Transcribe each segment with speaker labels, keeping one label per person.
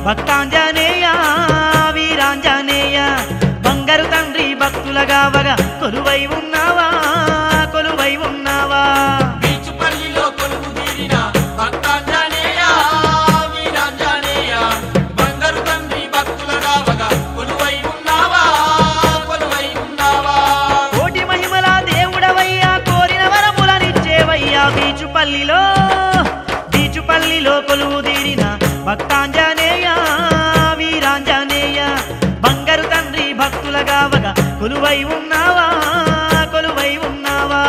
Speaker 1: భక్తాంజనేయ వీరాంజనేయ బంగారు తండ్రి భక్తులగావగా కొలువై ఉన్నావా కొలువై ఉన్నావా
Speaker 2: బీచుపల్లిలో కొలువు తీరిన భక్తాంజనేయ వీరాంజనేయ బంగారు తండ్రి భక్తుల రావగా కొలువై ఉన్నావా కొలువై ఉన్నావా
Speaker 1: కోటి మహిమల దేవుడవయ్యా కోరిన వరములనిచ్చేవయ్యా బీచుపల్లిలో బీచుపల్లిలో కొలువు తీరిన భక్తాంజనేయ వీరాంజనేయ బంగారు తండ్రి భక్తులగావగా కొలువై ఉన్నావా కొలువై ఉన్నావా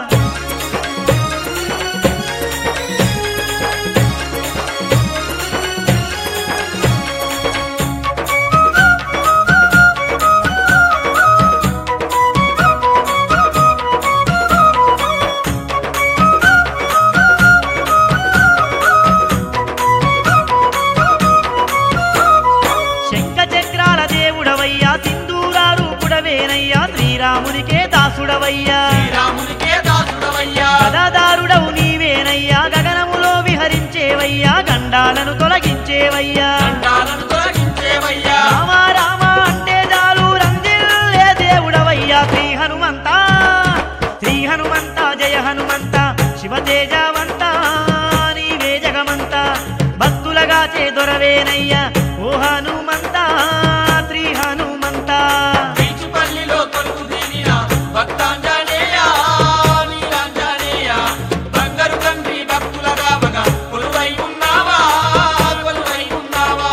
Speaker 1: శంఖ చక్రాల దేవుడవయ్యా సింధూరారు పుడవేనయ్యా శ్రీరామునికే దాసుడవయ్యా
Speaker 2: శ్రీరామునికే దాసుడవయ్యా
Speaker 1: గదాదారుడవు నీవేనయ్యా గగనములో విహరించేవయ్యా గండాలను తొలగించేవయ్యా
Speaker 2: దండాలను తొలగించేవయ్యా
Speaker 1: రామ రామ అంటే చాలు రంజిల్లే దేవుడవయ్యా శ్రీ హనుమంత శ్రీ హనుమంత జయ హనుమంత శివతేజవంత నీవే జగమంత భక్తులగా చేదొరవేనయ్యా ఓ హనుమంత శ్రీ హనుమంత
Speaker 2: బీచుపల్లిలో కొలువు తీరిన భక్తాంజనేయ వీరాంజనేయ బంగారు తండ్రి భక్తుల రావగా కొలువై ఉన్నావా కొలువై ఉన్నావా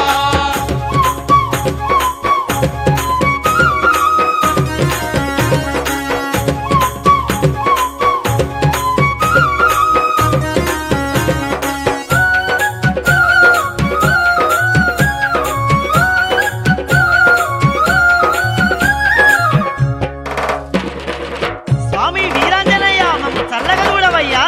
Speaker 1: స్వామి వీరాంజనేయ మమ్మ చల్లగా చూడవయ్యా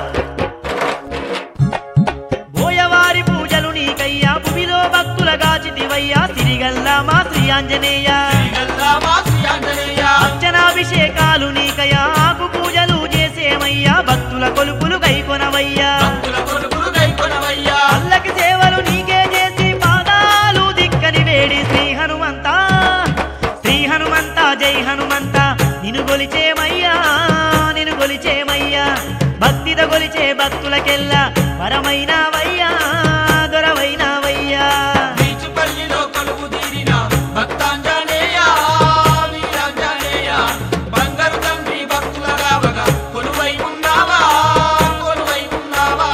Speaker 1: బోయవారి పూజలు నీకయ్యా భూమిలో భక్తుల గాచితివయ్యా సిరిగల్లా మా శ్రీ ఆంజనేయ
Speaker 2: శ్రీగల్లామా శ్రీఆంజనేయ
Speaker 1: అర్చనాభిషేకాలు నీకయ్యా ఆకు పూజలు చేసేమయ్యా భక్తుల కొలుపులు గైకొనవయ్యా
Speaker 2: భక్తుల కొలుపులు గైకొనవయ్యా
Speaker 1: అల్లకి సేవలు నీకే చేసి పాదాలు దిక్కని వేడి శ్రీ హనుమంత శ్రీ హనుమంత జై హనుమంత నిన్ను గొలిచేమయ్యా నిన్ను గొలిచేమయ్యా భక్తిద గొలిచే భక్తులకెల్లా వరమైనవయ్యా దొరవైనవయ్యా
Speaker 2: బీచుపల్లిలో కొలువు తీరిన భక్తాంజనేయ వీరాంజనేయ బంగారు తండ్రి భక్తుల రావగా కొలువై ఉన్నావా కొలువై ఉన్నావా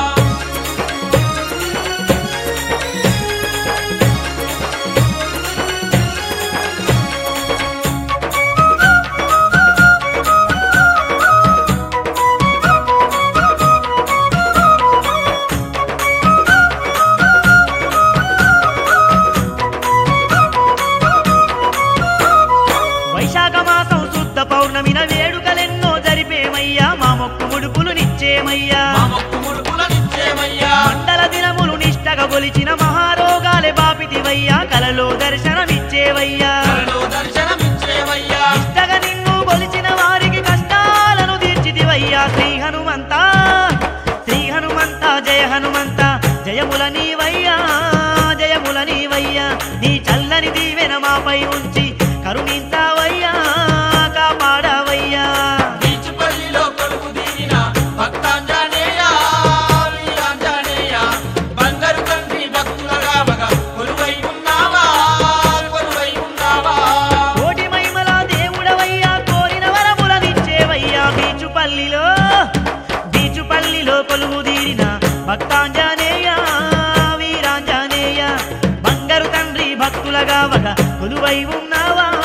Speaker 1: వైశాఖ మాసం శుద్ధ పౌర్ణమిన వేడుకలెన్నో జరిపేమయ్యా మా మొక్కు ముడుపులు నిచ్చేమయ్యా
Speaker 2: మా మొక్కు ముడుపులనిచ్చేవయ్యా
Speaker 1: మండల దినములు నిష్టగా గొలిచిన మహారోగాలే బాపితివయ్యా కలలో దర్శనమిచ్చేవయ్యా
Speaker 2: కలలో దర్శనమిచ్చేవయ్యా
Speaker 1: నిష్టగా నిన్ను గొలిచిన వారికి కష్టాలను తీర్చితివయ్యా శ్రీ హనుమంత శ్రీ హనుమంత జయ హనుమంత జయముల నీవయ్యా జయముల నీవయ్యా నీ చల్లని దీవెన మాపై ఉంచి కరుణించావయ్యా కాపాడవయ్యా
Speaker 2: బీచుపల్లిలో కొలువు తీరిన భక్తాంజనేయ వీరాంజనేయ బంగారు తండ్రి భక్తుల రావగా కొలువై ఉన్నావా కొలువై ఉన్నావా
Speaker 1: కోటి మహిమల దేవుడవయ్యా కోరిన వరములనిచ్చేవయ్యా బీచుపల్లిలో బీచుపల్లిలో కొలువు తీరిన భక్తాంజనేయ వీరాంజనేయ బంగారు తండ్రి భక్తులగా వగ కొలువై ఉన్నావా